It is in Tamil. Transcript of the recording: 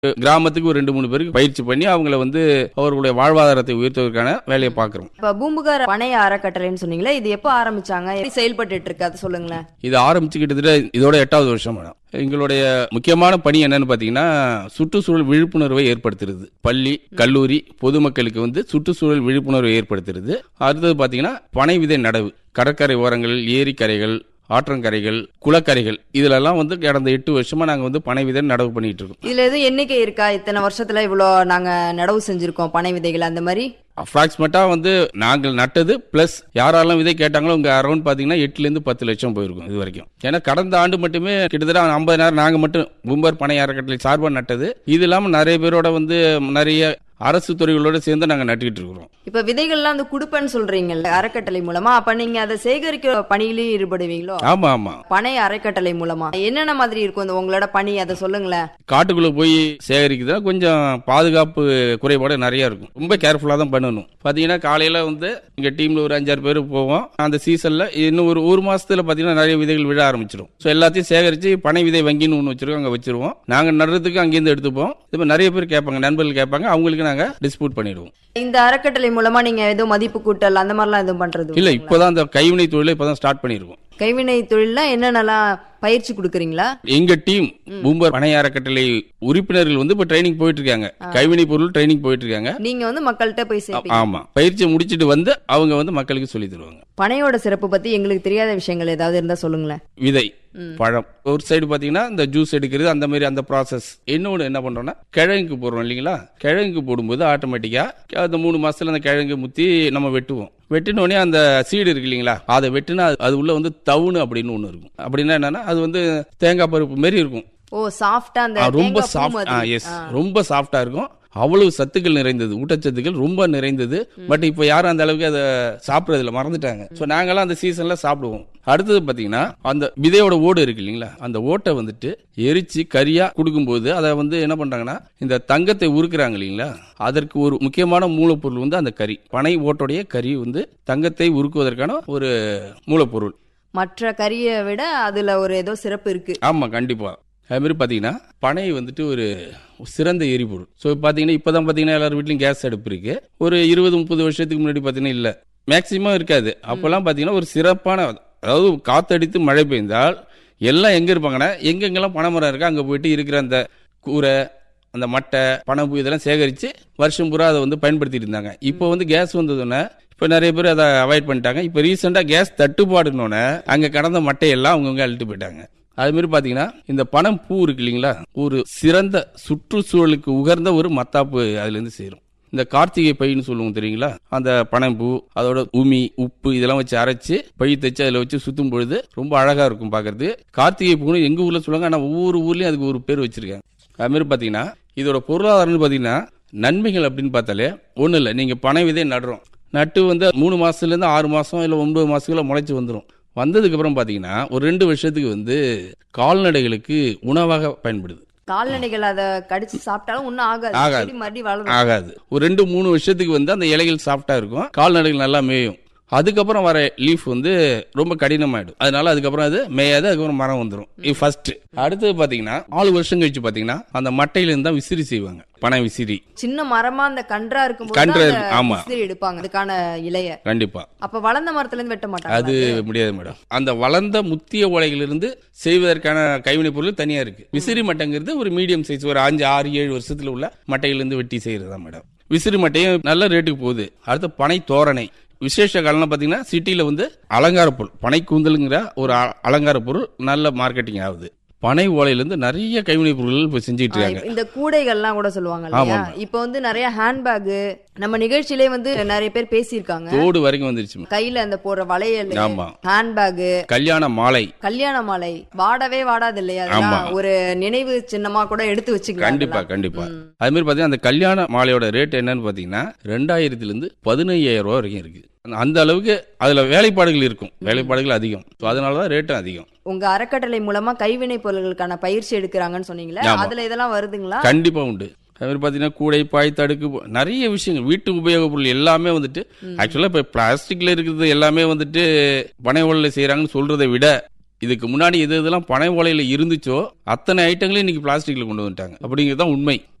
கிராமத்துக்கு ஒரு ரெண்டு மூணு பேருக்கு பயிற்சி பண்ணி அவங்கள வந்து அவர்களுடைய வாழ்வாதாரத்தை உயர்த்துவதற்கான வேலையை பார்க்குறோம் இப்ப பூம்புகார் பனைய அறக்கட்டளைன்னு சொன்னீங்களே இது எப்போ ஆரம்பிச்சாங்க எப்படி செயல்பட்டு இருக்கு அது சொல்லுங்களேன் இது ஆரம்பிச்சு கிட்டத்தட்ட இதோட எட்டாவது வருஷம் மேடம் எங்களுடைய முக்கியமான பணி என்னன்னு பார்த்தீங்கன்னா சுற்றுச்சூழல் விழிப்புணர்வை ஏற்படுத்துறது பள்ளி கல்லூரி பொதுமக்களுக்கு வந்து சுற்றுச்சூழல் விழிப்புணர்வை ஏற்படுத்துறது அடுத்தது பார்த்தீங்கன்னா பனை விதை நடவு கடற்கரை ஓரங்கள் ஏரிக்கரைகள் ஆற்றங்கரைகள் குளக்கரைகள் இதுலெல்லாம் வந்து கடந்த எட்டு வருஷமா நாங்கள் வந்து பனை விதை நடவு பண்ணிட்டு இருக்கோம் இதுல எதுவும் எண்ணிக்கை இருக்கா இத்தனை வருஷத்துல இவ்வளோ நாங்க நடவு செஞ்சிருக்கோம் பனை விதைகள் அந்த மாதிரி அப்ராக்சிமேட்டாக வந்து நாங்கள் நட்டது ப்ளஸ் யாரெல்லாம் விதை கேட்டாங்களோ உங்கள் அரௌண்ட் பார்த்தீங்கன்னா எட்டுலேருந்து பத்து லட்சம் போயிருக்கும் இது வரைக்கும் ஏன்னா கடந்த ஆண்டு மட்டுமே கிட்டத்தட்ட ஐம்பதாயிரம் நாங்கள் மட்டும் பூம்பர் பனை அறக்கட்டளை சார்பாக நட்டது இது இல்லாமல் நிறைய பேரோட வந்து நிறைய அரசு துறைகளோட சேர்ந்து நாங்கள் நட்டுக்கிட்டு இருக்கிறோம் இப்ப விதைகள்லாம் வந்து குடுப்பன்னு சொல்றீங்கல்ல அறக்கட்டளை மூலமா அப்ப நீங்க அதை சேகரிக்கிற பணியிலேயே ஈடுபடுவீங்களோ ஆமாம் ஆமாம் பனை அறக்கட்டளை மூலமா என்னென்ன மாதிரி இருக்கும் இந்த உங்களோட பணி அதை சொல்லுங்களேன் காட்டுக்குள்ளே போய் சேகரிக்கிறதுனா கொஞ்சம் பாதுகாப்பு குறைபாடு நிறைய இருக்கும் ரொம்ப கேர்ஃபுல்லாக தான் பண்ணணும் பார்த்தீங்கன்னா காலையில் வந்து எங்கள் டீமில் ஒரு அஞ்சாறு பேர் போவோம் அந்த சீசனில் இன்னும் ஒரு ஒரு மாசத்துல பார்த்தீங்கன்னா நிறைய விதைகள் விழ ஆரம்பிச்சிடும் ஸோ எல்லாத்தையும் சேகரித்து பனை விதை வங்கின்னு ஒன்று வச்சிருக்கோம் அங்கே வச்சிருவோம் நாங்கள் நடுறதுக்கு அங்கேருந்து எடுத்துப்போம் இப்போ நிறைய பேர் கேட்பாங்க நண்பர்கள் கேட்பாங்க அவங்களுக்கு நாங்கள் டிஸ்பியூட் பண்ணிடுவோம் இந்த அறக்கட்டளை மூலமா நீங்க எதுவும் மதிப்பு கூட்டல் அந்த மாதிரிலாம் எதுவும் பண்றது இல்லை இப்போதான் அந்த கைவினை தொழிலை இப்போ தான் ஸ்டார்ட் பண்ணியிருக்கோம் கைவினை தொழில்ல என்னென்னலாம் பயிற்சி கொடுக்குறீங்களா எங்க டீம் பூம்பர் பனை அறக்கட்டளை உறுப்பினர்கள் வந்து இப்போ ட்ரைனிங் போயிட்டு இருக்காங்க கைவினை பொருள் ட்ரைனிங் போயிட்டு இருக்காங்க நீங்க வந்து மக்கள்கிட்ட போய் சேர்ப்பீங்க ஆமா பயிற்சியை முடிச்சிட்டு வந்து அவங்க வந்து மக்களுக்கு சொல்லி தருவாங்க பனையோட சிறப்பு பத்தி எங்களுக்கு தெரியாத விஷயங்கள் ஏதாவது இருந்தா சொல்லுங்களேன் விதை பழம் ஒரு சைடு பாத்தீங்கன்னா இந்த ஜூஸ் எடுக்கிறது அந்த மாதிரி அந்த ப்ராசஸ் இன்னொன்று என்ன பண்றோம்னா கிழங்குக்கு போடுறோம் இல்லைங்களா கிழங்குக்கு போடும்போது ஆட்டோமேட்டிக்கா அந்த மூணு மாசத்துல அந்த கிழங்கு முத்தி நம்ம வெட்டுவோம் வெட்டின உடனே அந்த சீடு இருக்கு இல்லைங்களா அதை வெட்டினா அது- அது உள்ள வந்து தவுனு அப்படின்னு ஒன்று இருக்கும் அப்படின்னா என்னன்னா அது வந்து தேங்காய் பருப்பு மாரி இருக்கும் ஓ சாஃப்டா அந்த ஆ, ரொம்ப தேங்காய் பூ சாஃப்ட் மாதிரி. எஸ் ரொம்ப சாஃப்டா இருக்கும் அவ்வளவு சத்துக்கள் நிறைந்தது ஊட்டச்சத்துக்கள் ரொம்ப நிறைந்தது பட் இப்போ யாரும் அந்த அளவுக்கு அதை சாப்பிட்றதுல மறந்துட்டாங்க ஸோ நாங்கெல்லாம் அந்த சீசன்ல சாப்பிடுவோம் அடுத்தது பார்த்தீங்கன்னா அந்த விதையோட ஓடு இருக்கு இல்லைங்களா அந்த ஓட்டை வந்துட்டு எரிச்சு கறியா கொடுக்கும்போது அதை வந்து என்ன பண்றாங்கன்னா இந்த தங்கத்தை உருக்குறாங்க இல்லைங்களா அதற்கு ஒரு முக்கியமான மூலப்பொருள் வந்து அந்த கறி பனை ஓட்டோடைய கறி வந்து தங்கத்தை உருக்குவதற்கான ஒரு மூலப்பொருள் மற்ற கறியை விட அதுல ஒரு ஏதோ சிறப்பு இருக்கு ஆமா கண்டிப்பா அது மாதிரி பார்த்தீங்கன்னா பனை வந்துட்டு ஒரு சிறந்த எரிபொருள் ஸோ பார்த்தீங்கன்னா இப்போ தான் பார்த்தீங்கன்னா எல்லார் வீட்லையும் கேஸ் அடுப்பு இருக்கு ஒரு இருபது முப்பது வருஷத்துக்கு முன்னாடி பார்த்தீங்கன்னா இல்லை மேக்சிமம் இருக்காது அப்போல்லாம் பார்த்தீங்கன்னா ஒரு சிறப்பான அதாவது காத்தடித்து மழை பெய்ந்தால் எல்லாம் எங்கே இருப்பாங்கன்னா எங்கெங்கெல்லாம் பனைமரம் இருக்கோ அங்கே போயிட்டு இருக்கிற அந்த கூரை அந்த மட்டை பனைப்பூ இதெல்லாம் சேகரித்து வருஷம் பூரா அதை வந்து பயன்படுத்திட்டு இருந்தாங்க இப்போ வந்து கேஸ் வந்ததுன்னே இப்போ நிறைய பேர் அதை அவாய்ட் பண்ணிட்டாங்க இப்போ ரீசெண்டாக கேஸ் தட்டுப்பாடுனோடனே அங்கே கடந்த மட்டையெல்லாம் அவங்கவுங்க அழுட்டு போயிட்டாங்க அது மாதிரி பாத்தீங்கன்னா இந்த பனம் பூ இருக்கு இல்லைங்களா ஒரு சிறந்த சுற்றுச்சூழலுக்கு உகர்ந்த ஒரு மத்தாப்பு அதுல இருந்து சேரும் இந்த கார்த்திகை பைன்னு சொல்லுவோம் தெரியுங்களா அந்த பனம்பூ அதோட உமி உப்பு இதெல்லாம் வச்சு அரைச்சு பை தைச்சு அதில் வச்சு சுத்தும் பொழுது ரொம்ப அழகா இருக்கும் பார்க்கிறது கார்த்திகை பூன்னு எங்க ஊர்ல சொல்லுவாங்க ஆனா ஒவ்வொரு ஊர்லயும் அதுக்கு ஒரு பேர் வச்சிருக்காங்க அது மாதிரி பாத்தீங்கன்னா இதோட பொருளாதாரம்னு பாத்தீங்கன்னா நன்மைகள் அப்படின்னு பார்த்தாலே ஒன்றும் இல்லை நீங்க பனை விதை நடுறோம் நட்டு வந்து மூணு மாசத்துல இருந்து ஆறு மாசம் இல்லை ஒன்பது மாசத்துக்குள்ள முளைச்சு வந்துடும் வந்ததுக்கு அப்புறம் பாத்தீங்கன்னா ஒரு ரெண்டு வருஷத்துக்கு வந்து கால்நடைகளுக்கு உணவாக பயன்படுது கால்நடைகள் அதை கடிச்சு சாப்பிட்டாலும் ஒன்னும் ஆகாது ஆகாது. செடி மறுபடியும் வளரும் ஆகாது ஒரு ரெண்டு மூணு வருஷத்துக்கு வந்து அந்த இலைகள் சாஃப்டா இருக்கும் கால்நடைகள் நல்லா மேயும் அதுக்கப்புறம் வர லீஃப் வந்து ரொம்ப கடினமாயிடும் அதனால அதுக்கப்புறம் அது மேயாது அதுக்கப்புறம் மரம் வந்துடும் இது ஃபர்ஸ்ட் அடுத்தது பாத்தீங்கன்னா நாலு வருஷம் கழிச்சு பாத்தீங்கன்னா அந்த மட்டையில இருந்து தான் விசிறி செய்வாங்க பனை விசிறி சின்ன மரமா அந்த கன்றா இருக்கும்போது கன்றா தான் இருக்கு, அந்த ஆமா. விசிறி எடுப்பாங்க அதுக்கான இலைய கண்டிப்பா அப்ப வளர்ந்த மரத்துல இருந்து வெட்ட மாட்டாங்க அது முடியாது மேடம் அந்த வளர்ந்த முத்திய ஓலைகளிலிருந்து செய்வதற்கான கைவினைப் பொருள் தனியா இருக்கு விசிறி மட்டைங்கிறது ஒரு மீடியம் சைஸ் ஒரு அஞ்சு ஆறு ஏழு வருஷத்துல உள்ள மட்டையிலிருந்து வெட்டி செய்யறது தான் மேடம் விசிறி மட்டையும் நல்ல ரேட்டுக்கு போகுது அடுத்து பனை தோரணை விசேஷ காலம்னா பாத்தீங்கன்னா சிட்டில வந்து அலங்கார பொருள் பனை கூந்தலுங்கிற ஒரு அ- அலங்கார பொருள் நல்ல மார்க்கெட்டிங் ஆகுது பனை ஓலையிலிருந்து நிறைய கைவினைப் பொருட்கள் இப்போ செஞ்சுட்டு ஆ, இருக்காங்க இப்ப இந்த கூடைகள்லாம் கூட சொல்லுவாங்க இல்லையா ஆமா. இப்ப வந்து நிறைய ஹேண்ட்பேக் நம்ம நிகழ்ச்சியிலே வந்து நிறைய பேர் பேசியிருக்காங்க தோடு வரைக்கும் வந்துருச்சு கையில அந்த போடுற வளையல் ஆமா. ஹேண்ட்பேக் கல்யாண மாலை கல்யாண மாலை வாடவே வாடாது இல்லையா அதெல்லாம் ஒரு நினைவு சின்னமா கூட எடுத்து வச்சுக்கலாம் கண்டிப்பா கண்டிப்பா அது மாதிரி பாத்தீங்கன்னா அந்த கல்யாண மாலையோட ரேட் என்னன்னு பாத்தீங்கன்னா ரெண்டாயிரத்துல இருந்து பதினையாயிரம் ரூபாய் வரைக்கும் இருக்கு அந்த அளவுக்கு அதுல வேலைப்பாடுகள் இருக்கும் வேலைப்பாடுகள் அதிகம் So அதனாலதான் ரேட்டும் அதிகம் உங்க அறக்கட்டளை மூலமா கைவினை பொருட்களுக்கான பயிற்சி எடுக்கிறாங்கன்னு சொன்னீங்களே ஆமா. அதுல இதெல்லாம் வருதுங்களா கண்டிப்பா உண்டு அது மாதிரி பாத்தீங்கன்னா கூடை பாய் தடுக்கு போ- நிறைய விஷயங்கள் வீட்டு உபயோகப் பொருள் எல்லாமே வந்துட்டு ஆக்சுவலா இப்ப பிளாஸ்டிக்ல இருக்கிறது எல்லாமே வந்துட்டு பனை ஓலையில செய்யறாங்கன்னு சொல்றதை விட இதுக்கு முன்னாடி எது எதெல்லாம் பனை ஓலையில இருந்துச்சோ அத்தனை ஐட்டங்களையும் இன்னைக்கு பிளாஸ்டிக்ல கொண்டு வந்துட்டாங்க அப்படிங்கிறது தான் உண்மை